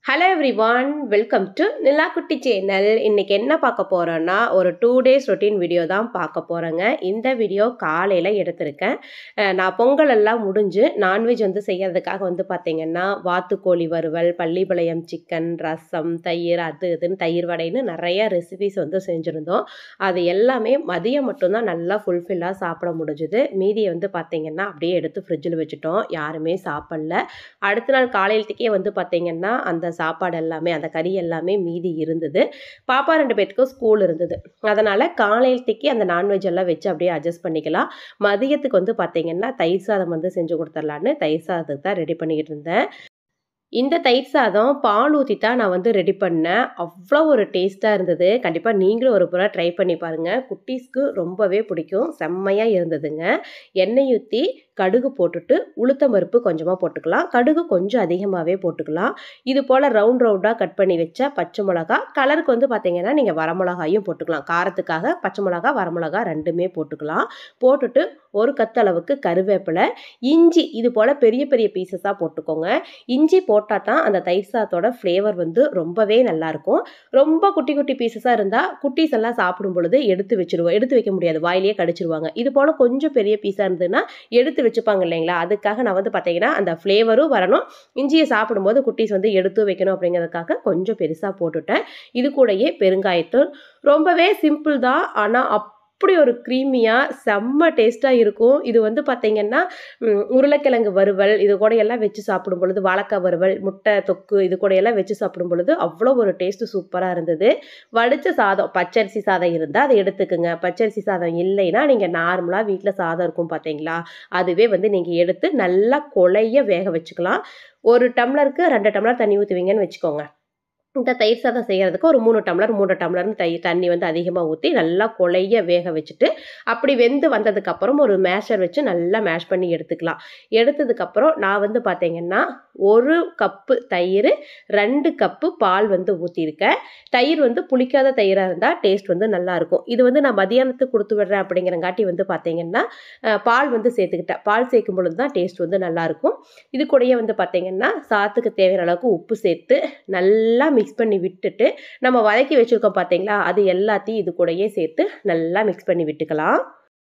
hello everyone welcome to Nilakutti channel இன்னைக்கு என்ன பார்க்க போறோம்னா ஒரு டூ டேஸ் ரொட்டீன் வீடியோ தான் பார்க்க போகிறேங்க இந்த வீடியோ காலையில் எடுத்திருக்கேன் அஹ் நான் பொங்கல் எல்லாம் முடிஞ்சு நான்வெஜ் வந்து செய்யறதுக்காக வந்து பார்த்தீங்கன்னா வாத்துக்கோழி வறுவல் பள்ளிப்பாளையம் சிக்கன் ரசம் தயிர் அது இதுன்னு தயிர் வடைன்னு நிறைய ரெசிபிஸ் வந்து செஞ்சுருந்தோம் அது எல்லாமே மதியம் மட்டும்தான் நல்லா ஃபுல்ஃபில்லாக சாப்பிட முடிஞ்சுது மீதியை வந்து பார்த்தீங்கன்னா அப்படியே எடுத்து ஃப்ரிட்ஜில் வச்சுட்டோம் யாருமே சாப்பிடல அடுத்த நாள் காலையிலத்துக்கே வந்து பார்த்தீங்கன்னா அந்த சாப்பாடு எல்லாமே அந்த கறி எல்லாமே மீதி இருந்தது பாப்பா ரெண்டு பேத்துக்கும் ஸ்கூல் இருந்தது அதனால் காலையிலத்துக்கு அந்த நான்வெஜ் எல்லாம் வச்சு அப்படியே அட்ஜஸ்ட் பண்ணிக்கலாம் மதியத்துக்கு வந்து பார்த்தீங்கன்னா தயிர் சாதம் வந்து செஞ்சு கொடுத்துர்லான்னு தயிர் சாதத்துக்கு தான் ரெடி பண்ணிக்கிட்டு இருந்தேன் இந்த தயிர் சாதம் பால் ஊற்றி தான் நான் வந்து ரெடி பண்ணேன் அவ்வளோ ஒரு டேஸ்ட்டாக இருந்தது கண்டிப்பாக நீங்களும் ஒரு முறை ட்ரை பண்ணி பாருங்கள் குட்டீஸ்க்கு ரொம்பவே பிடிக்கும் செம்மையாக இருந்ததுங்க எண்ணெய் ஊற்றி கடுகு போட்டுட்டு உளுத்தம் பருப்பு கொஞ்சமாக போட்டுக்கலாம் கடுகு கொஞ்சம் அதிகமாகவே போட்டுக்கலாம் இது போல் ரவுண்ட் ரவுண்டாக கட் பண்ணி வச்ச பச்சை மிளகா கலருக்கு வந்து பார்த்தீங்கன்னா நீங்கள் வரமிளகாயும் போட்டுக்கலாம் காரத்துக்காக பச்சை மிளகா வரமிளகா ரெண்டுமே போட்டுக்கலாம் போட்டுட்டு ஒரு கத்தளவுக்கு கருவேப்பிலை இஞ்சி இது போல் பெரிய பெரிய பீசஸாக போட்டுக்கோங்க இஞ்சி போட்டால் தான் அந்த தயிர் சாதத்தோட ஃப்ளேவர் வந்து ரொம்பவே நல்லாயிருக்கும் ரொம்ப குட்டி குட்டி பீசஸாக இருந்தால் குட்டீஸ் எல்லாம் சாப்பிடும் பொழுது எடுத்து வச்சிருவோம் எடுத்து வைக்க முடியாது வாயிலேயே கடிச்சிருவாங்க இது போல் கொஞ்சம் பெரிய பீஸாக இருந்ததுன்னா எடுத்து வச்சுப்பாங்க இல்லைங்களா அதுக்காக நான் வந்து பார்த்தீங்கன்னா அந்த ஃப்ளேவரும் வரணும் இஞ்சியை சாப்பிடும்போது குட்டீஸ் வந்து எடுத்து வைக்கணும் அப்படிங்கிறதுக்காக கொஞ்சம் பெருசாக போட்டுட்டேன் இது கூடயே பெருங்காயத்தூள் ரொம்பவே சிம்பிள் தான் ஆனால் அப் அப்படி ஒரு க்ரீமியாக செம்ம டேஸ்ட்டாக இருக்கும் இது வந்து பார்த்திங்கன்னா ம், உருளைக்கிழங்கு வறுவல் இது கூட எல்லாம் வச்சு சாப்பிடும் பொழுது வாழைக்காய் வறுவல் முட்டை தொக்கு இது கூட எல்லாம் வச்சு சாப்பிடும் பொழுது அவ்வளோ ஒரு டேஸ்ட்டு சூப்பராக இருந்தது வடித்த சாதம் பச்சரிசி சாதம் இருந்தால் அதை எடுத்துக்குங்க பச்சரிசி சாதம் இல்லைன்னா நீங்கள் நார்மலாக வீட்டில் சாதம் இருக்கும் பார்த்தீங்களா அதுவே வந்து நீங்கள் எடுத்து நல்லா கொலைய வேக வச்சுக்கலாம் ஒரு டம்ளருக்கு ரெண்டு டம்ளர் தண்ணி ஊற்றுவீங்கன்னு வச்சுக்கோங்க இந்த தயிர் சாதம் செய்கிறதுக்கு ஒரு மூணு டம்ளர் மூணு டம்ளர்னு தயிர் தண்ணி வந்து அதிகமாக ஊற்றி நல்லா கொலைய வேக வச்சுட்டு அப்படி வெந்து வந்ததுக்கப்புறம் ஒரு மேஷர் வச்சு நல்லா மேஷ் பண்ணி எடுத்துக்கலாம் எடுத்ததுக்கப்புறம் நான் வந்து பார்த்தீங்கன்னா ஒரு கப்பு தயிர் ரெண்டு கப்பு பால் வந்து ஊற்றிருக்கேன் தயிர் வந்து புளிக்காத தயிராக இருந்தால் டேஸ்ட் வந்து நல்லாயிருக்கும் இது வந்து நான் மதியானத்துக்கு கொடுத்து விடுறேன் அப்படிங்கிறங்காட்டி வந்து பார்த்தீங்கன்னா அஹ், பால் வந்து சேர்த்துக்கிட்டேன் பால் சேர்க்கும் பொழுது தான் டேஸ்ட் வந்து நல்லாயிருக்கும் இது கூடயே வந்து பார்த்தீங்கன்னா சாத்துக்கு தேவையான அளவுக்கு உப்பு சேர்த்து நல்லா மிக்ஸ் பண்ணி விட்டுட்டு நம்ம வதக்கி வச்சுருக்கோம் பார்த்தீங்களா அது எல்லாத்தையும் இது கூடயே சேர்த்து நல்லா மிக்ஸ் பண்ணி விட்டுக்கலாம்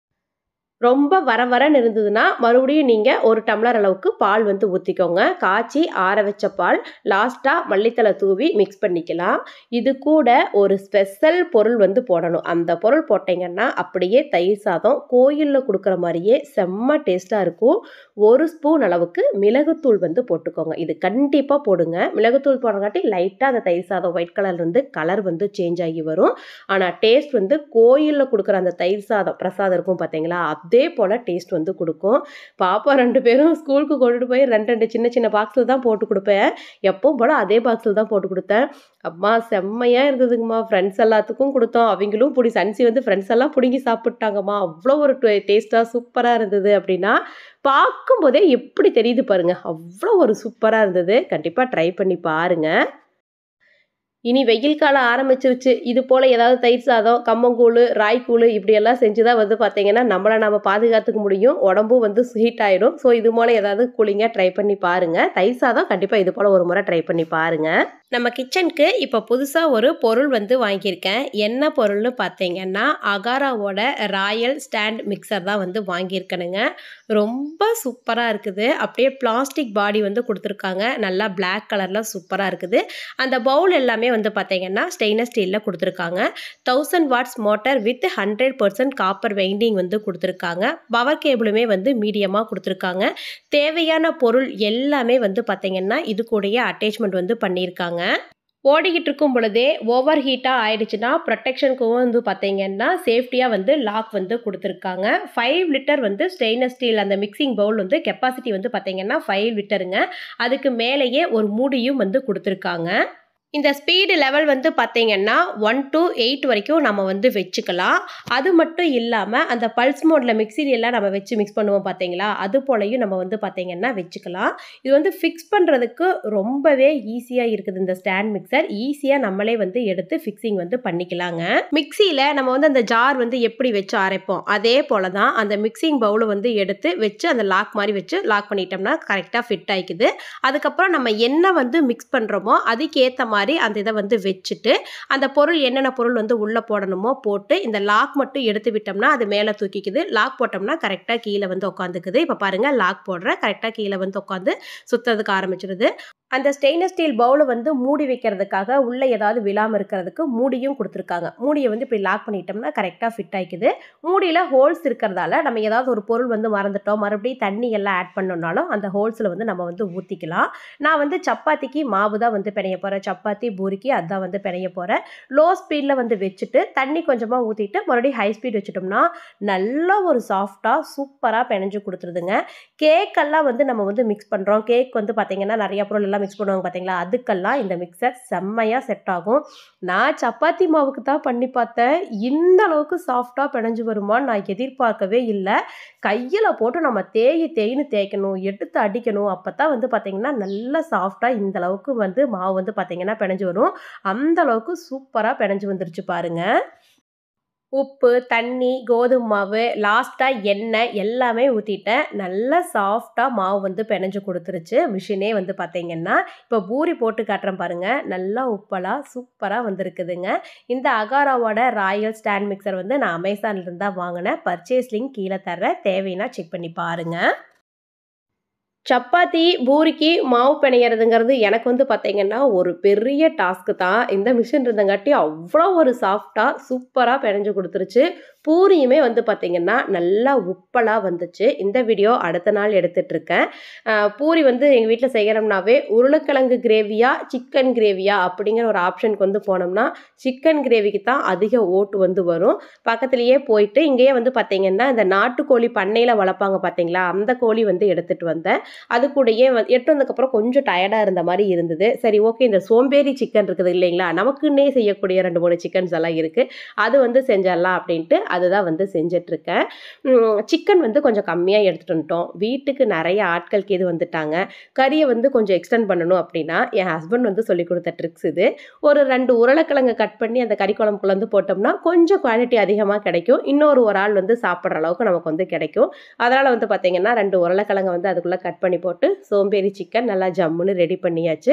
ரொம்ப வர வரன்னு இருந்ததுன்னா மறுபடியும் நீங்கள் ஒரு டம்ளர் அளவுக்கு பால் வந்து ஊற்றிக்கோங்க காய்ச்சி ஆற வச்ச பால் லாஸ்ட்டாக மல்லித்தலை தூவி மிக்ஸ் பண்ணிக்கலாம் இது கூட ஒரு ஸ்பெஷல் பொருள் வந்து போடணும் அந்த பொருள் போட்டிங்கன்னா அப்படியே தயிர் சாதம் கோயிலில் கொடுக்குற மாதிரியே செம்ம டேஸ்ட்டாக இருக்கும் ஒரு ஸ்பூன் அளவுக்கு மிளகுத்தூள் வந்து போட்டுக்கோங்க இது கண்டிப்பாக போடுங்க மிளகுத்தூள் போடுறங்காட்டி லைட்டாக அந்த தயிர் சாதம் ஒயிட் கலர் வந்து கலர் வந்து சேஞ்ச் ஆகி வரும் ஆனால் டேஸ்ட் வந்து கோயிலில் கொடுக்குற அந்த தயிர் சாதம் பிரசாதம் இருக்கும் பார்த்தீங்களா அதே போல் டேஸ்ட் வந்து கொடுக்கும் பாப்பா ரெண்டு பேரும் ஸ்கூலுக்கு கொண்டுட்டு போய் ரெண்டு ரெண்டு சின்ன சின்ன பாக்ஸில் தான் போட்டு கொடுப்பேன் எப்பவும் போல் அதே பாக்ஸில் தான் போட்டு கொடுத்தேன் அம்மா செம்மையாக இருந்ததுங்கம்மா ஃப்ரெண்ட்ஸ் எல்லாத்துக்கும் கொடுத்தோம் அவங்களும் பிடி சன்சி வந்து ஃப்ரெண்ட்ஸ் எல்லாம் பிடுங்கி சாப்பிட்டாங்கம்மா அவ்வளோ ஒரு டேஸ்ட்டாக சூப்பராக இருந்தது அப்படின்னா பார்க்கும்போதே எப்படி தெரியுது பாருங்க அவ்வளோ ஒரு சூப்பராக இருந்தது கண்டிப்பாக ட்ரை பண்ணி பாருங்கள் இனி வெயில் காலம் ஆரம்பிச்சிருச்சு இது போல் ஏதாவது தயிர் சாதம் கம்மங்கூழ் ராய்க்கூழ் இப்படியெல்லாம் செஞ்சு தான் வந்து பார்த்தீங்கன்னா நம்மளை நம்ம பாதுகாத்துக்க முடியும் உடம்பும் வந்து ஹீட் ஆகிடும் ஸோ இது போல் ஏதாவது கூலிங்காக ட்ரை பண்ணி பாருங்கள் தயிர் சாதம் கண்டிப்பாக இது போல் ஒரு முறை ட்ரை பண்ணி பாருங்கள் நம்ம கிச்சனுக்கு இப்போ புதுசாக ஒரு பொருள் வந்து வாங்கியிருக்கேன் என்ன பொருள்னு பார்த்தீங்கன்னா அகாராவோட ராயல் ஸ்டாண்ட் மிக்சர் தான் வந்து வாங்கியிருக்கணுங்க ரொம்ப சூப்பராக இருக்குது அப்படியே பிளாஸ்டிக் பாடி வந்து கொடுத்துருக்காங்க நல்லா Black கலரில் சூப்பராக இருக்குது அந்த பவுல் எல்லாமே வந்து பார்த்தீங்கன்னா ஸ்டெயின்லெஸ் ஸ்டீலில் கொடுத்துருக்காங்க thousand watts motor with hundred percent copper winding வந்து கொடுத்துருக்காங்க பவர் கேபிளுமே வந்து மீடியமாக கொடுத்துருக்காங்க தேவையான பொருள் எல்லாமே வந்து பார்த்தீங்கன்னா இது கூடயே அட்டேச்மெண்ட் வந்து பண்ணியிருக்காங்க ஓடிக்கிட்டு இருக்கும் பொழுதே ஓவர் ஹீட்டாக ஆயிடுச்சுன்னா ப்ரொடெக்ஷனுக்கும் வந்து பார்த்தீங்கன்னா சேஃப்டியாக வந்து லாக் வந்து கொடுத்துருக்காங்க ஃபைவ் லிட்டர் வந்து ஸ்டெயின்லெஸ் ஸ்டீல் அந்த மிக்சிங் பவுல் வந்து கெப்பாசிட்டி வந்து பார்த்தீங்கன்னா ஃபைவ் லிட்டருங்க அதுக்கு மேலேயே ஒரு மூடியும் வந்து கொடுத்துருக்காங்க இந்த ஸ்பீடு லெவல் வந்து பார்த்தீங்கன்னா ஒன் to எயிட் வரைக்கும் நம்ம வந்து வச்சுக்கலாம் அது மட்டும் இல்லாமல் அந்த பல்ஸ் மோடில் மிக்சிலெல்லாம் நம்ம வச்சு மிக்ஸ் பண்ணுவோம் பார்த்தீங்களா அது போலையும் நம்ம வந்து பார்த்தீங்கன்னா வச்சுக்கலாம் இது வந்து ஃபிக்ஸ் பண்ணுறதுக்கு ரொம்பவே ஈஸியாக இருக்குது இந்த ஸ்டாண்ட் மிக்சர் ஈஸியாக நம்மளே வந்து எடுத்து ஃபிக்ஸிங் வந்து பண்ணிக்கலாங்க மிக்சியில் நம்ம வந்து அந்த ஜார் வந்து எப்படி வச்சு அரைப்போம் அதே போல தான் அந்த மிக்சிங் பவுலை வந்து எடுத்து வச்சு அந்த லாக் மாதிரி வச்சு லாக் பண்ணிட்டோம்னா கரெக்டாக ஃபிட் ஆகிக்குது அதுக்கப்புறம் நம்ம என்ன வந்து மிக்ஸ் பண்ணுறோமோ அதுக்கேற்ற மாதிரி அந்த இதை வந்து வச்சுட்டு அந்த பொருள் என்னென்ன பொருள் வந்து உள்ளே போடணுமோ போட்டு இந்த லாக் மட்டும் எடுத்து விட்டோம்னா அது மேலே தூக்கிக்குது லாக் போட்டோம்னா கரெக்டாக கீழே வந்து உட்காந்துக்குது இப்போ பாருங்கள் லாக் போடுறேன் கரெக்டாக கீழே வந்து உட்காந்து சுற்றுறதுக்கு ஆரம்பிச்சிடுது அந்த ஸ்டெயின்லெஸ் ஸ்டீல் பவுலை வந்து மூடி வைக்கிறதுக்காக உள்ளே ஏதாவது விழாமல் இருக்கிறதுக்கு மூடியும் கொடுத்துருக்காங்க மூடியை வந்து இப்படி லாக் பண்ணிட்டோம்னா கரெக்டாக ஃபிட் ஆகிக்குது மூடியில் ஹோல்ஸ் இருக்கிறதால நம்ம ஏதாவது ஒரு பொருள் வந்து மறந்துட்டோம் மறுபடியும் தண்ணி எல்லாம் ஆட் பண்ணோம்னாலும் அந்த ஹோல்ஸில் வந்து நம்ம வந்து ஊற்றிக்கலாம் நான் வந்து சப்பாத்திக்கு மாவு தான் வந்து பிணைய போகிறேன் சப்பாத்தி பூரிக்கு அதான் வந்து பிணைய போகிறேன் லோ ஸ்பீடில் வந்து வச்சுட்டு தண்ணி கொஞ்சமாக ஊற்றிட்டு மறுபடியும் ஹை ஸ்பீட் வச்சுட்டோம்னா நல்ல ஒரு சாஃப்டாக சூப்பராக பிணைஞ்சு கொடுத்துருதுங்க கேக்கெல்லாம் வந்து நம்ம வந்து மிக்ஸ் பண்ணுறோம் கேக் வந்து பார்த்திங்கன்னா நிறைய பொருள் எல்லாம் மிக்ஸ் பண்ணுவாங்க பார்த்தீங்களா அதுக்கெல்லாம் இந்த மிக்சர் செம்மையாக செட் ஆகும் நான் சப்பாத்தி மாவுக்கு தான் பண்ணி பார்த்தேன் இந்த அளவுக்கு சாஃப்டாக பிணைஞ்சு வருமான்னு நான் எதிர்பார்க்கவே இல்லை கையில் போட்டு நம்ம தேய் தேய்னு தேய்க்கணும் எடுத்து அடிக்கணும் அப்போ தான் வந்து பார்த்திங்கன்னா நல்ல சாஃப்டாக இந்த அளவுக்கு வந்து மாவு வந்து பார்த்திங்கன்னா பிணைஞ்சு வரும் அந்த அளவுக்கு சூப்பராக பிணைஞ்சு வந்துருச்சு பாருங்கள் உப்பு தண்ணி கோதுமை மாவு லாஸ்ட்டாக எண்ணெய் எல்லாமே ஊற்றிட்டேன் நல்லா சாஃப்டாக மாவு வந்து பிணைஞ்சு கொடுத்துருச்சு மிஷினே வந்து பார்த்தீங்கன்னா இப்போ பூரி போட்டு காட்டுறேன் பாருங்கள் நல்லா உப்பலாக சூப்பராக வந்திருக்குதுங்க இந்த அகாராவோட ராயல் ஸ்டாண்ட் மிக்சர் வந்து நான் அமேசான்லேருந்து தான் வாங்கினேன் பர்ச்சேஸ் லிங்க் கீழே தர்றேன் தேவைன்னா செக் பண்ணி பாருங்கள் சப்பாத்தி பூரிக்கு மாவு பிணையிறதுங்கிறது எனக்கு வந்து பார்த்தீங்கன்னா ஒரு பெரிய டாஸ்க்கு தான் இந்த மிஷின் இருந்தங்காட்டி அவ்வளோ ஒரு சாஃப்டாக சூப்பராக பிணைஞ்சு கொடுத்துருச்சு பூரியுமே வந்து பார்த்திங்கன்னா நல்லா உப்பலாக வந்துச்சு இந்த வீடியோ அடுத்த நாள் எடுத்துட்ருக்கேன் பூரி வந்து எங்கள் வீட்டில் செய்கிறோம்னாவே உருளைக்கிழங்கு கிரேவியா சிக்கன் கிரேவியா அப்படிங்கிற ஒரு ஆப்ஷனுக்கு வந்து போனோம்னா சிக்கன் கிரேவிக்கு தான் அதிக ஓட்டு வந்து வரும் பக்கத்துலேயே போயிட்டு இங்கேயே வந்து பார்த்திங்கன்னா இந்த நாட்டுக்கோழி பண்ணையில் வளர்ப்பாங்க பார்த்தீங்களா அந்த கோழி வந்து எடுத்துகிட்டு வந்தேன் அது கூடயே வந்து எட்டு வந்ததுக்கப்புறம் கொஞ்சம் டயர்டாக இருந்த மாதிரி இருந்தது சரி ஓகே இந்த சோம்பேறி சிக்கன் இருக்குது இல்லைங்களா நமக்குன்னே செய்யக்கூடிய ரெண்டு மூணு சிக்கன்ஸ் எல்லாம் இருக்குது அது வந்து செஞ்சிடலாம் அப்படின்ட்டு அதுதான் வந்து செஞ்சிட்ருக்கேன் சிக்கன் வந்து கொஞ்சம் கம்மியாக எடுத்துகிட்டு வந்துட்டோம் வீட்டுக்கு நிறைய ஆட்களுக்கு இது வந்துட்டாங்க கறியை வந்து கொஞ்சம் எக்ஸ்டெண்ட் பண்ணணும் அப்படின்னா என் ஹஸ்பண்ட் வந்து சொல்லி கொடுத்த ட்ரிக்ஸ் இது ஒரு ரெண்டு உருளைக்கிழங்கு கட் பண்ணி அந்த கறி குழம்புக்குள்ள வந்து போட்டோம்னா கொஞ்சம் குவாலிட்டி அதிகமாக கிடைக்கும் இன்னொரு ஒரு ஆள் வந்து சாப்பிட்ற அளவுக்கு நமக்கு வந்து கிடைக்கும் அதனால் வந்து பார்த்திங்கன்னா ரெண்டு உருளைக்கிழங்கை வந்து அதுக்குள்ளே கட் பண்ணி போட்டு சோம்பேறி சிக்கன் நல்லா ஜம்முன்னு ரெடி பண்ணியாச்சு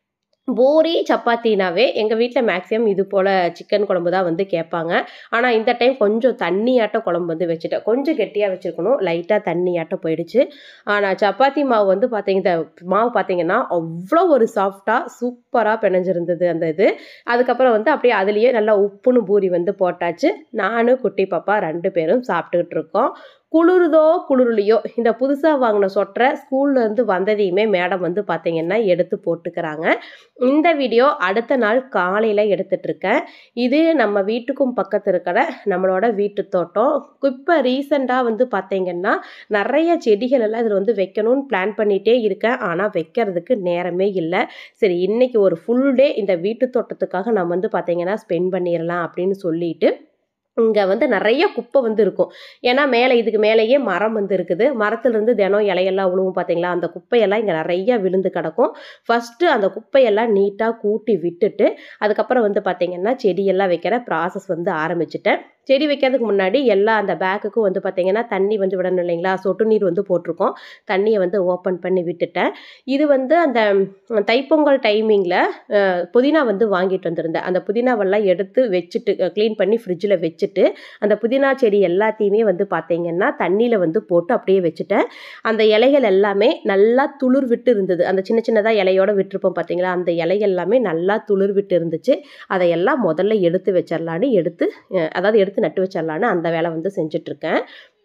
பூரி சப்பாத்தினாவே எங்கள் வீட்டில் மேக்ஸிமம் இது போல் சிக்கன் குழம்பு தான் வந்து கேட்பாங்க ஆனால் இந்த டைம் கொஞ்சம் தண்ணியாட்டம் குழம்பு வந்து வச்சுட்டேன் கொஞ்சம் கெட்டியாக வச்சுருக்கணும் லைட்டாக தண்ணியாட்டம் போயிடுச்சு ஆனால் சப்பாத்தி மாவு வந்து பார்த்தீங்க இந்த மாவு பார்த்தீங்கன்னா அவ்வளோ ஒரு சாஃப்டாக சூப்பராக பிணைஞ்சிருந்தது அந்த இது அதுக்கப்புறம் வந்து அப்படியே அதுலேயே நல்லா உப்புன்னு பூரி வந்து போட்டாச்சு நானும் குட்டி பாப்பா ரெண்டு பேரும் சாப்பிட்டுக்கிட்டு இருக்கோம் குளிருதோ குளிர்லையோ இந்த புதுசாக வாங்கின சொட்டரை ஸ்கூல்லேருந்து வந்ததையுமே மேடம் வந்து பார்த்திங்கன்னா எடுத்து போட்டுக்கிறாங்க இந்த வீடியோ அடுத்த நாள் காலையில் எடுத்துட்ருக்கேன் இது நம்ம வீட்டுக்கும் பக்கத்து இருக்கிற நம்மளோட வீட்டு தோட்டம் இப்போ ரீசெண்டாக வந்து பார்த்திங்கன்னா நிறைய செடிகள் எல்லாம் இதில் வந்து வைக்கணும்னு பிளான் பண்ணிகிட்டே இருக்கேன் ஆனால் வைக்கிறதுக்கு நேரமே இல்லை சரி இன்றைக்கி ஒரு ஃபுல் டே இந்த வீட்டு தோட்டத்துக்காக நம்ம வந்து பார்த்திங்கன்னா ஸ்பெண்ட் பண்ணிடலாம் அப்படின்னு சொல்லிட்டு இங்கே வந்து நிறைய குப்பை வந்து இருக்கும் ஏன்னா மேலே இதுக்கு மேலேயே மரம் வந்து இருக்குது மரத்துலேருந்து தினம் இலையெல்லாம் விழுவும் பார்த்தீங்களா அந்த குப்பையெல்லாம் இங்கே நிறைய விழுந்து கிடக்கும் ஃபஸ்ட்டு அந்த குப்பையெல்லாம் நீட்டாக கூட்டி விட்டுட்டு அதுக்கப்புறம் வந்து பார்த்திங்கன்னா செடியெல்லாம் வைக்கிற ப்ராசஸ் வந்து ஆரம்பிச்சிட்டேன் செடி வைக்கிறதுக்கு முன்னாடி எல்லா அந்த பேக்குக்கும் வந்து பார்த்திங்கன்னா தண்ணி வந்து விடணும் இல்லைங்களா சொட்டு நீர் வந்து போட்டிருக்கோம் தண்ணியை வந்து ஓப்பன் பண்ணி விட்டுட்டேன் இது வந்து அந்த தைப்பொங்கல் டைமிங்கில் புதினா வந்து வாங்கிட்டு வந்திருந்தேன் அந்த புதினாவெல்லாம் எடுத்து வச்சுட்டு க்ளீன் பண்ணி ஃப்ரிட்ஜில் வச்சுட்டு அந்த புதினா செடி எல்லாத்தையுமே வந்து பார்த்திங்கன்னா தண்ணியில் வந்து போட்டு அப்படியே வச்சுட்டேன் அந்த இலைகள் எல்லாமே நல்லா துளிர் விட்டு இருந்தது அந்த சின்ன சின்னதாக இலையோட விட்டுருப்போம் பார்த்தீங்களா அந்த இலை எல்லாமே நல்லா துளிர் விட்டு இருந்துச்சு அதையெல்லாம் முதல்ல எடுத்து வச்சிடலான்னு எடுத்து அதாவது எடுத்து நட்டு வச்சிடலான்னு அந்த வேலை வந்து செஞ்சிட்ருக்கேன்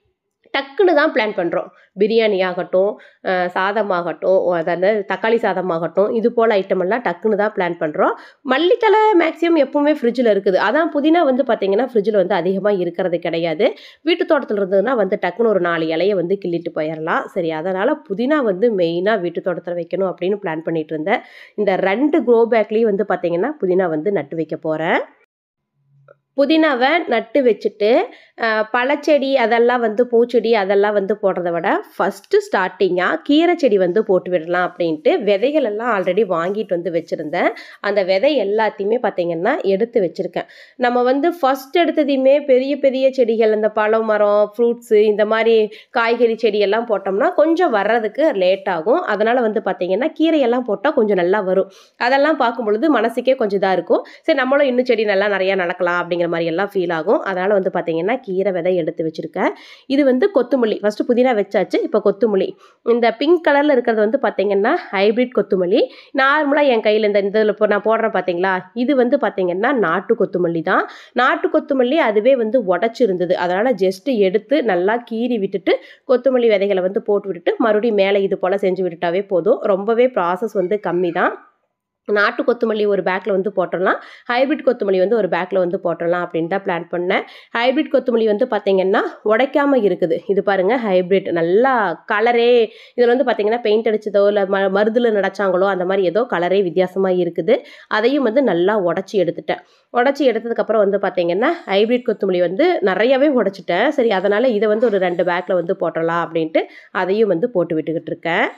டக்குன்னு தான் பிளான் பண்ணுறோம் பிரியாணி ஆகட்டும் அஹ் சாதமாகட்டும் அதாவது தக்காளி சாதமாகட்டும் இது போல் ஐட்டமெல்லாம் டக்குன்னு தான் பிளான் பண்ணுறோம் மல்லித்தலை மேக்ஸிமம் எப்பவுமே ஃப்ரிட்ஜில் இருக்குது அதான் புதினா வந்து பார்த்திங்கன்னா ஃப்ரிட்ஜில் வந்து அதிகமாக இருக்கிறது கிடையாது வீட்டு தோட்டத்தில் இருந்ததுன்னா வந்து டக்குன்னு ஒரு நாலு இலையை வந்து கிள்ளிட்டு போயிடலாம் சரி அதனால் புதினா வந்து மெயினாக வீட்டு தோட்டத்தில் வைக்கணும் அப்படின்னு பிளான் பண்ணிட்டு இருந்தேன் இந்த ரெண்டு க்ரோ பேக்லேயும் வந்து பார்த்திங்கன்னா புதினா வந்து நட்டு வைக்க போகிறேன் புதினாவை நட்டு வச்சுட்டு அஹ், பழச்செடி அதெல்லாம் வந்து பூச்செடி அதெல்லாம் வந்து போடுறத விட ஃபஸ்ட்டு ஸ்டார்டிங்காக கீரை செடி வந்து போட்டு விடலாம் அப்படின்ட்டு விதைகள் எல்லாம் ஆல்ரெடி வாங்கிட்டு வந்து வச்சுருந்தேன் அந்த விதை எல்லாத்தையுமே பார்த்திங்கன்னா எடுத்து வச்சுருக்கேன் நம்ம வந்து ஃபஸ்ட் எடுத்ததையுமே பெரிய பெரிய செடிகள் இந்த பழம் மரம் ஃப்ரூட்ஸு இந்த மாதிரி காய்கறி செடியெல்லாம் போட்டோம்னா கொஞ்சம் வர்றதுக்கு லேட் ஆகும் அதனால் வந்து பார்த்திங்கன்னா கீரையெல்லாம் போட்டால் கொஞ்சம் நல்லா வரும் அதெல்லாம் பார்க்கும் பொழுது மனசுக்கே கொஞ்சம் இதாக இருக்கும் சரி நம்மளும் இன்னும் செடி நல்லா நிறையா நடக்கலாம் அப்படிங்கிற மாதிரி எல்லாம் ஃபீல் ஆகும் அதனால் வந்து பார்த்திங்கன்னா கீரை விதை எடுத்து வச்சுருக்கேன் இது வந்து கொத்துமல்லி ஃபஸ்ட்டு புதினா வச்சாச்சு இப்போ கொத்துமல்லி இந்த பிங்க் கலரில் இருக்கிறது வந்து பார்த்திங்கன்னா ஹைப்ரிட் கொத்துமல்லி நார்மலாக என் கையில் இந்த இதில் இப்போ நான் போடுறேன் பார்த்தீங்களா இது வந்து பார்த்திங்கன்னா நாட்டு கொத்துமல்லி தான் நாட்டு கொத்துமல்லி அதுவே வந்து உடச்சிருந்தது அதனால் ஜஸ்ட்டு எடுத்து நல்லா கீறி விட்டுட்டு கொத்தமல்லி விதைகளை வந்து போட்டு விட்டுட்டு மறுபடியும் மேலே இது போல் செஞ்சு விட்டுட்டாவே போதும் ரொம்பவே ப்ராசஸ் வந்து கம்மி தான் நாட்டு கொத்தமல்லி ஒரு பேக்கில் வந்து போட்டுடலாம் ஹைப்ரிட் கொத்தமல்லி வந்து ஒரு பேக்கில் வந்து போட்டுடலாம் அப்படின்னு தான் பிளான் பண்ணேன் ஹைப்ரிட் கொத்தமல்லி வந்து பார்த்திங்கன்னா உடைக்காம இருக்குது இது பாருங்கள் ஹைப்ரிட் நல்லா கலரே இதில் வந்து பார்த்திங்கன்னா பெயிண்ட் அடிச்சதோ இல்லை ம மருதில் நடைச்சாங்களோ அந்த மாதிரி ஏதோ கலரே வித்தியாசமாக இருக்குது அதையும் வந்து நல்லா உடச்சி எடுத்துட்டேன் உடச்சி எடுத்ததுக்கப்புறம் வந்து பார்த்திங்கன்னா ஹைப்ரிட் கொத்தமல்லி வந்து நிறையவே உடச்சிட்டேன் சரி அதனால் இதை வந்து ஒரு ரெண்டு பேக்கில் வந்து போட்டுடலாம் அப்படின்ட்டு அதையும் வந்து போட்டு விட்டுக்கிட்டு இருக்கேன்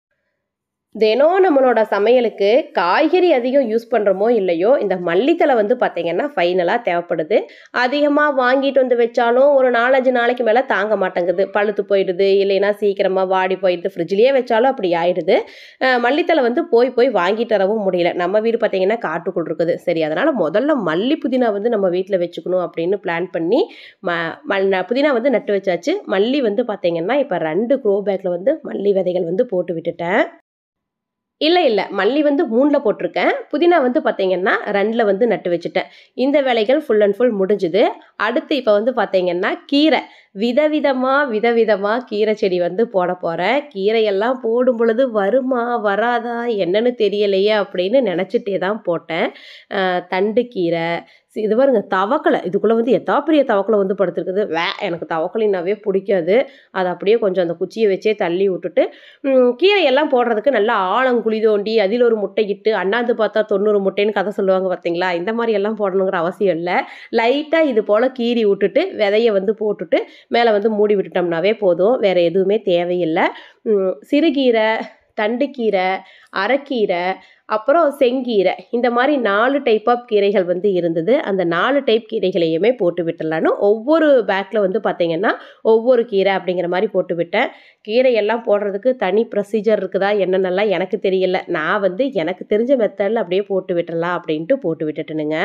தினம் நம்மளோட சமையலுக்கு காய்கறி அதிகம் யூஸ் பண்ணுறோமோ இல்லையோ இந்த மல்லித்தலை வந்து பார்த்திங்கன்னா ஃபைனலாக தேவைப்படுது அதிகமாக வாங்கிட்டு வந்து வச்சாலும் ஒரு நாலஞ்சு நாளைக்கு மேலே தாங்க மாட்டேங்குது பழுத்து போயிடுது இல்லைன்னா சீக்கிரமாக வாடி போயிடுது ஃப்ரிட்ஜ்லேயே வச்சாலும் அப்படி ஆயிடுது அஹ் மல்லித்தலை வந்து போய் போய் வாங்கிட்டு வரவும் முடியல நம்ம வீடு பார்த்திங்கன்னா காட்டுக்குள் இருக்குது சரி அதனால் முதல்ல மல்லி புதினா வந்து நம்ம வீட்டில் வச்சுக்கணும் அப்படின்னு பிளான் பண்ணி ம மல் புதினா வந்து நட்டு வச்சாச்சு மல்லி வந்து பார்த்திங்கன்னா இப்போ ரெண்டு க்ரோ பேக்கில் வந்து மல்லி விதைகள் வந்து போட்டு விட்டுட்டேன் இல்லை இல்லை மல்லி வந்து மூணில் போட்டிருக்கேன் புதினா வந்து பார்த்தீங்கன்னா ரெண்டில் வந்து நட்டு வச்சுட்டேன் இந்த வேலைகள் ஃபுல் அண்ட் ஃபுல் முடிஞ்சுது அடுத்து இப்போ வந்து பார்த்தீங்கன்னா கீரை விதவிதமாக விதவிதமாக கீரை செடி வந்து போட போகிறேன் கீரையெல்லாம் போடும் பொழுது வருமா வராதா என்னன்னு தெரியலையே அப்படின்னு நினச்சிட்டே தான் போட்டேன் அஹ் தண்டு கீரை சி- இது பாருங்க தவக்கலை இதுக்குள்ளே வந்து எத்தா பெரிய தவக்கலை வந்து படுத்துருக்குது வே எனக்கு தவக்கலைனாவே பிடிக்காது அதை அப்படியே கொஞ்சம் அந்த குச்சியை வச்சே தள்ளி விட்டுட்டு ம், கீரையெல்லாம் போடுறதுக்கு நல்லா ஆழம் குழி தோண்டி அதில் ஒரு முட்டை இட்டு அண்ணாந்து பார்த்தா தொண்ணூறு முட்டைன்னு கதை சொல்லுவாங்க பார்த்தீங்களா இந்த மாதிரி எல்லாம் போடணுங்கிற அவசியம் இல்லை லைட்டாக இது போல் கீறி விட்டுட்டு விதைய வந்து போட்டுட்டு மேலே வந்து மூடி விட்டுட்டோம்னாவே போதும் வேறு எதுவுமே தேவையில்லை ம், சிறுகீரை தண்டுக்கீரை அரைக்கீரை அப்புறம் செங்கீரை இந்த மாதிரி நாலு டைப் ஆஃப் கீரைகள் வந்து இருந்தது அந்த நாலு டைப் கீரைகளையுமே போட்டு விட்டுடலான்னு ஒவ்வொரு பேக்கில் வந்து பார்த்தீங்கன்னா ஒவ்வொரு கீரை அப்படிங்கிற மாதிரி போட்டு விட்டேன் கீரையெல்லாம் போடுறதுக்கு தனி ப்ரொசீஜர் இருக்குதா என்னென்னலாம் எனக்கு தெரியல நான் வந்து எனக்கு தெரிஞ்ச மெத்தடில் அப்படியே போட்டு விட்டுறலாம் அப்படின்ட்டு போட்டு விட்டுட்டேனுங்க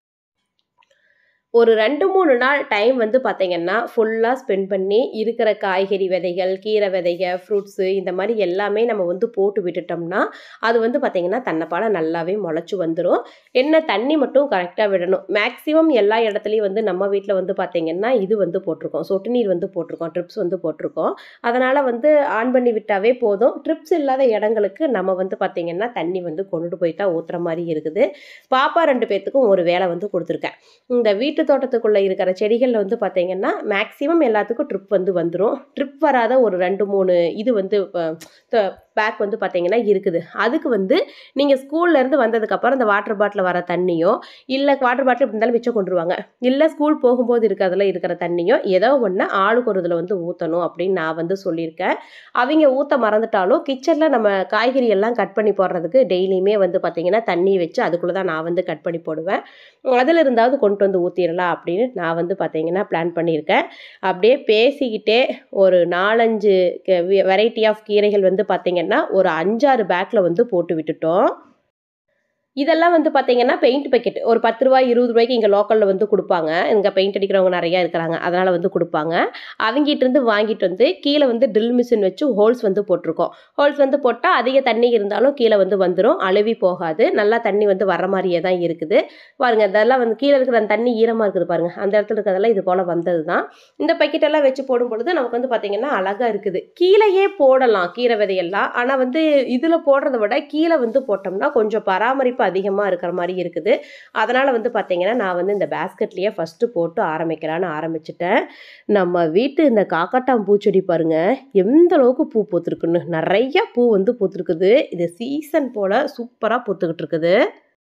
ஒரு ரெண்டு மூணு நாள் டைம் வந்து பார்த்தீங்கன்னா ஃபுல்லாக ஸ்பெண்ட் பண்ணி இருக்கிற காய்கறி விதைகள் கீரை விதைகள் ஃப்ரூட்ஸு இந்த மாதிரி எல்லாமே நம்ம வந்து போட்டு விட்டுட்டோம்னா அது வந்து பார்த்திங்கன்னா தன்னைப்பால நல்லாவே முளைச்சி வந்துடும் என்ன தண்ணி மட்டும் கரெக்டாக விடணும் மேக்ஸிமம் எல்லா இடத்துலையும் வந்து நம்ம வீட்டில் வந்து பார்த்திங்கன்னா இது வந்து போட்டிருக்கோம் சொட்டு நீர் வந்து போட்டிருக்கோம் ட்ரிப்ஸ் வந்து போட்டிருக்கோம் அதனால் வந்து ஆன் பண்ணி விட்டாவே போதும் ட்ரிப்ஸ் இல்லாத இடங்களுக்கு நம்ம வந்து பார்த்திங்கன்னா தண்ணி வந்து கொண்டுட்டு போய் தான் ஊற்றுற மாதிரி இருக்குது பாப்பா ரெண்டு பேர்த்துக்கும் ஒரு வேலை வந்து கொடுத்துருக்கேன் இந்த வீட்டு தோட்டத்துக்குள்ளே இருக்கிற செடிகளில் வந்து பார்த்தீங்கன்னா மேக்ஸிமம் எல்லாத்துக்கும் ட்ரிப் வந்து வந்துடும் ட்ரிப் வராத ஒரு ரெண்டு மூணு இது வந்து பேக் வந்து பார்த்தீங்கன்னா இருக்குது அதுக்கு வந்து நீங்கள் ஸ்கூல்லேருந்து வந்ததுக்கப்புறம் இந்த வாட்டர் பாட்டில் வர தண்ணியோ இல்லை வாட்டர் பாட்டில் இப்படி இருந்தாலும் மிச்சம் கொண்டுருவாங்க இல்லை ஸ்கூல் போகும்போது இருக்கிறதுல இருக்கிற தண்ணியோ ஏதோ ஒன்று ஆளுக்கு ஒரு இதில் வந்து ஊற்றணும் அப்படின்னு நான் வந்து சொல்லியிருக்கேன் அவங்க ஊற்ற மறந்துட்டாலும் கிச்சனில் நம்ம காய்கறி எல்லாம் கட் பண்ணி போடுறதுக்கு டெய்லியுமே வந்து பார்த்திங்கன்னா தண்ணி வச்சு அதுக்குள்ளே தான் நான் வந்து கட் பண்ணி போடுவேன் அதில் இருந்தாவது கொண்டு வந்து ஊற்றிடலாம் அப்படின்னு நான் வந்து பார்த்தீங்கன்னா பிளான் பண்ணியிருக்கேன் அப்படியே பேசிக்கிட்டே ஒரு நாலஞ்சு வெரைட்டி ஆஃப் கீரைகள் வந்து பார்த்திங்கன்னா ஒரு அஞ்சாறு பேக்கில் வந்து போட்டு விட்டுட்டோம் இதெல்லாம் வந்து பார்த்தீங்கன்னா பெயிண்ட் பக்கெட் ஒரு பத்து ரூபாய் இருபது ரூபாய்க்கு இங்கே லோக்கலில் வந்து கொடுப்பாங்க இங்கே பெயிண்ட் அடிக்கிறவங்க நிறையா இருக்கிறாங்க அதனால் வந்து கொடுப்பாங்க அவங்கிட்ட இருந்து வாங்கிட்டு வந்து கீழே வந்து ட்ரில் மிஷின் வச்சு ஹோல்ஸ் வந்து போட்டிருக்கோம் ஹோல்ஸ் வந்து போட்டால் அதிக தண்ணி இருந்தாலும் கீழே வந்து வந்துடும் அழுவி போகாது நல்லா தண்ணி வந்து வர்ற மாதிரியே தான் இருக்குது பாருங்கள் இதெல்லாம் வந்து கீழே இருக்கிற அந்த தண்ணி ஈரமாக இருக்குது பாருங்கள் அந்த இடத்துல இருக்கிறதெல்லாம் இது போல் வந்தது தான் இந்த பக்கெட்டெல்லாம் வச்சு போடும் பொழுது நமக்கு வந்து பார்த்திங்கன்னா அழகாக இருக்குது கீழேயே போடலாம் கீரை விதையெல்லாம் ஆனால் வந்து இதில் போடுறத விட கீழே வந்து போட்டோம்னா கொஞ்சம் பராமரிப்பு அதிகமாக இருக்கிற மாதிரி இருக்குது அதனால் வந்து பார்த்திங்கன்னா நான் வந்து இந்த பேஸ்கெட்லேயே ஃபஸ்ட்டு போட்டு ஆரம்பிக்கலான்னு ஆரம்பிச்சிட்டேன் நம்ம வீட்டு இந்த காக்காட்டாம் பூச்செடி பாருங்க எந்த அளவுக்கு பூ பூத்துருக்குன்னு நிறைய பூ வந்து பூத்துருக்குது இது சீசன் போல் சூப்பராக பூத்துக்கிட்டு இருக்குது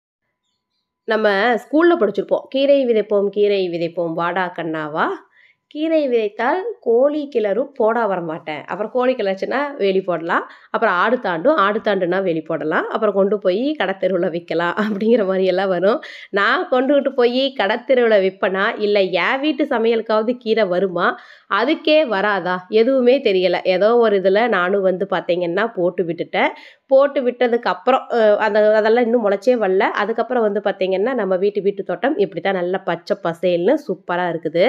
நம்ம ஸ்கூலில் படிச்சிருப்போம் கீரை விதைப்போம் கீரை விதைப்போம் வாடா கண்ணாவா கீரை விதைத்தால் கோழி கிளறும் போடா வரமாட்டேன் அப்புறம் கோழி கிளச்சுன்னா வேலி போடலாம் அப்புறம் ஆடு தாண்டும் ஆடு தாண்டுனா வேலி போடலாம் அப்புறம் கொண்டு போய் கடத்தெருவில் விற்கலாம் அப்படிங்கிற மாதிரி எல்லாம் வரும் நான் கொண்டுகிட்டு போய் கடத்தெருவில் விற்பனா இல்லை என் வீட்டு சமையலுக்காவது கீரை வருமா அதுக்கே வராதா எதுவுமே தெரியலை ஏதோ ஒரு இதில் நானும் வந்து பார்த்தீங்கன்னா போட்டு விட்டுட்டேன் போட்டு விட்டதுக்கு அப்புறம் அஹ், அந்த அதெல்லாம் இன்னும் முளைச்சே வரல அதுக்கப்புறம் வந்து பார்த்தீங்கன்னா நம்ம வீட்டு வீட்டு தோட்டம் இப்படி தான் நல்லா பச்சை பசேல்னு சூப்பராக இருக்குது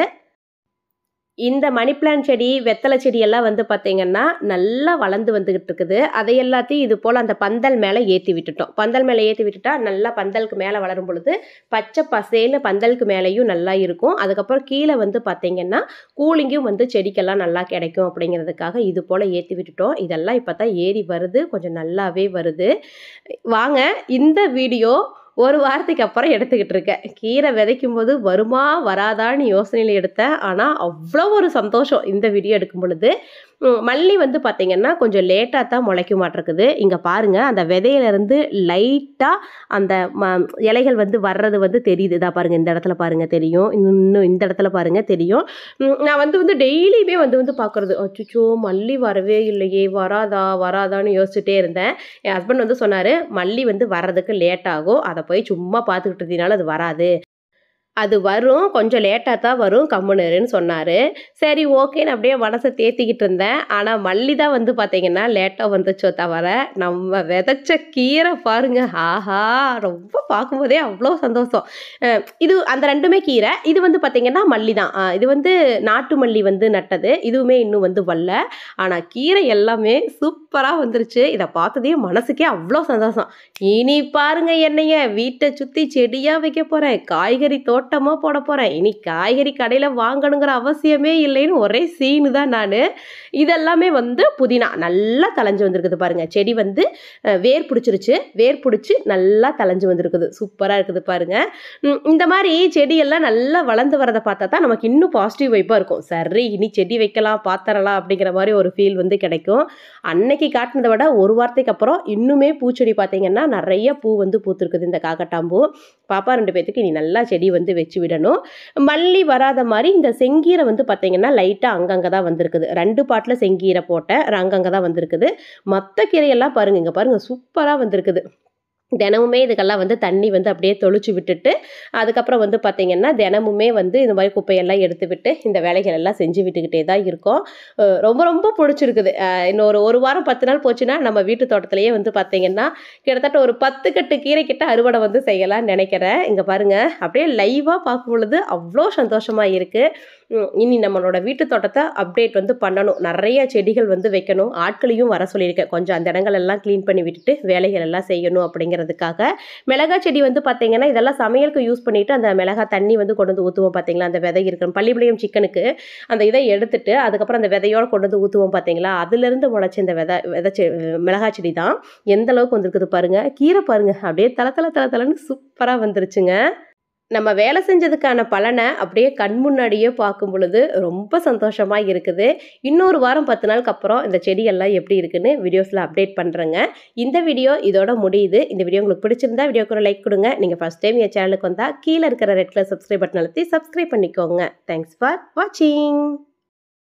இந்த மணி பிளான்ட் செடி வெத்தலை செடி எல்லாம் வந்து பார்த்தீங்கன்னா நல்லா வளர்ந்து வந்துகிட்டு இருக்குது அதை எல்லாத்தையும் இது போல் அந்த பந்தல் மேலே ஏற்றி விட்டுட்டோம் பந்தல் மேலே ஏற்றி விட்டுட்டா நல்லா பந்தலுக்கு மேலே வளரும் பொழுது பச்சை பசேன்னு பந்தலுக்கு மேலேயும் நல்லா இருக்கும் அதுக்கப்புறம் கீழே வந்து பார்த்தீங்கன்னா கூலிங்கும் வந்து செடிக்கெல்லாம் நல்லா கிடைக்கும் அப்படிங்கிறதுக்காக இது போல் ஏற்றி விட்டுட்டோம் இதெல்லாம் இப்போ தான் ஏறி வருது கொஞ்சம் நல்லாவே வருது வாங்க இந்த வீடியோ ஒரு வாரத்துக்கு அப்புறம் எடுத்துக்கிட்டு இருக்கேன் கீரை விதைக்கும் போது வருமா வராதான்னு யோசனையில் எடுத்தேன் ஆனால் அவ்வளோ ஒரு சந்தோஷம் இந்த வீடியோ எடுக்கும் பொழுது ம், மல்லி வந்து பார்த்திங்கன்னா கொஞ்சம் லேட்டாக தான் முளைக்க மாட்டிருக்குது இங்கே பாருங்கள் அந்த விதையிலேருந்து லைட்டாக அந்த ம இலைகள் வந்து வர்றது வந்து தெரியுது இதா பாருங்கள் இந்த இடத்துல பாருங்கள் தெரியும் இன்னும் இந்த இடத்துல பாருங்கள் தெரியும் ம், நான் வந்து வந்து டெய்லியுமே வந்து வந்து பார்க்குறது அச்சுச்சோ மல்லி வரவே இல்லையே வராதா வராதான்னு யோசிச்சுட்டே இருந்தேன் என் ஹஸ்பண்ட் வந்து சொன்னார் மல்லி வந்து வர்றதுக்கு லேட் ஆகும் அதை போய் சும்மா பார்த்துக்கிட்டு இருந்தீங்கனால அது வராது அது வரும் கொஞ்சம் லேட்டாக தான் வரும் கம்முனருன்னு சொன்னார் சரி ஓகேன்னு அப்படியே மனசை தேத்திக்கிட்டு இருந்தேன் ஆனால் மல்லி தான் வந்து பார்த்தீங்கன்னா லேட்டாக வந்துச்சோ தவிர நம்ம விதைச்ச கீரை பாருங்க ஆஹா ரொம்ப பார்க்கும்போதே அவ்வளோ சந்தோஷம் அஹ் இது அந்த ரெண்டுமே கீரை இது வந்து பார்த்தீங்கன்னா மல்லி தான் அஹ் இது வந்து நாட்டு மல்லி வந்து நட்டது இதுவுமே இன்னும் வந்து வரல ஆனால் கீரை எல்லாமே சூப்பராக வந்துருச்சு இதை பார்த்ததே மனசுக்கே அவ்வளோ சந்தோஷம் இனி பாருங்க என்னைய வீட்டை சுற்றி செடியாக வைக்க போகிறேன் காய்கறி தோட்டமாக போட போகிறேன் இனி காய்கறி கடையில் வாங்கணுங்கிற அவசியமே இல்லைன்னு ஒரே சீனு தான் நான் இதெல்லாமே வந்து புதினா நல்லா தளைஞ்சு வந்திருக்குது பாருங்க செடி வந்து அஹ், வேர் பிடிச்சிருச்சு வேர் பிடிச்சி நல்லா தளைஞ்சு வந்திருக்குது சூப்பராக இருக்குது பாருங்க ம், இந்த மாதிரி செடியெல்லாம் நல்லா வளர்ந்து வரதை பார்த்தா தான் நமக்கு இன்னும் பாசிட்டிவ் வைப்பாக இருக்கும் சரி இனி செடி வைக்கலாம் பாத்திரலாம் அப்படிங்கிற மாதிரி ஒரு ஃபீல் வந்து கிடைக்கும் அன்னைக்கு காட்டினதை விட ஒரு வாரத்துக்கு அப்புறம் இன்னுமே பூச்செடி பார்த்தீங்கன்னா நிறைய பூ வந்து பூத்திருக்குது இந்த காக்கட்டாம்பூ பாப்பா ரெண்டு பேத்துக்கு இனி நல்லா செடி வந்து வச்சு விடணும் மல்லி வராத மாதிரி இந்த செங்கீரை வந்து பார்த்தீங்கன்னா லைட்டாக அங்கங்கே தான் வந்திருக்குது ரெண்டு பாட்டில் செங்கீரை போட்டேன் அங்கங்கே தான் வந்திருக்குது மற்ற கீரையெல்லாம் பாருங்க இங்கே பாருங்க சூப்பராக வந்திருக்குது தினமுமே இதுக்கெல்லாம் வந்து தண்ணி வந்து அப்படியே தொளிச்சு விட்டுட்டு அதுக்கப்புறம் வந்து பார்த்திங்கன்னா தினமுமே வந்து இந்த மாதிரி குப்பையெல்லாம் எடுத்து விட்டு இந்த வேலைகள் எல்லாம் செஞ்சு விட்டுக்கிட்டே தான் இருக்கோம் அஹ் ரொம்ப ரொம்ப பிடிச்சிருக்குது அஹ் இன்னொரு ஒரு வாரம் பத்து நாள் போச்சுன்னா நம்ம வீட்டு தோட்டத்திலேயே வந்து பார்த்திங்கன்னா கிட்டத்தட்ட ஒரு பத்து கட்டு கீரை கிட்ட அறுவடை வந்து செய்யலாம்னு நினைக்கிறேன் இங்கே பாருங்கள் அப்படியே லைவாக பார்க்கும் பொழுது அவ்வளோ சந்தோஷமாக இருக்குது இனி நம்மளோட வீட்டு தோட்டத்தை அப்டேட் வந்து பண்ணணும் நிறைய செடிகள் வந்து வைக்கணும் ஆட்களையும் வர சொல்லியிருக்கேன் கொஞ்சம் அந்த இடங்கள் எல்லாம் க்ளீன் பண்ணி விட்டுட்டு வேலைகள் எல்லாம் செய்யணும் அப்படிங்கிறதுக்காக மிளகா செடி வந்து பார்த்தீங்கன்னா இதெல்லாம் சமையலுக்கு யூஸ் பண்ணிட்டு அந்த மிளகா தண்ணி வந்து கொண்டு வந்து ஊற்றுவோம் பார்த்தீங்களா அந்த விதை இருக்கிற பள்ளிப்பாளையம் சிக்கனுக்கு அந்த இதை எடுத்துட்டு அதுக்கப்புறம் அந்த விதையோட கொண்டு வந்து ஊற்றுவோம் பார்த்தீங்களா அதுலேருந்து முளைச்ச இந்த விதை விதை செ மிளகா செடி தான் எந்த அளவுக்கு வந்திருக்குது பாருங்க கீரை பாருங்க அப்படியே தல தல தல தலன்னு சூப்பராக வந்துருச்சுங்க நம்ம வேலை செஞ்சதுக்கான பலனை அப்படியே கண் முன்னாடியே பார்க்கும் பொழுது ரொம்ப சந்தோஷமாக இருக்குது இன்னொரு வாரம் பத்து நாளுக்கு அப்புறம் இந்த செடியெல்லாம் எப்படி இருக்குன்னு வீடியோஸில் அப்டேட் பண்ணுறேங்க இந்த வீடியோ இதோட முடியுது இந்த வீடியோ உங்களுக்கு பிடிச்சிருந்தா வீடியோக்கு ஒரு லைக் கொடுங்க நீங்கள் ஃபஸ்ட் டைம் என் சேனலுக்கு வந்தால் கீழே இருக்கிற ரெட் கலர் சப்ஸ்கிரைப் பட்டன் அழுத்தி சப்ஸ்கிரைப் பண்ணிக்கோங்க தேங்க்ஸ் ஃபார் வாட்சிங்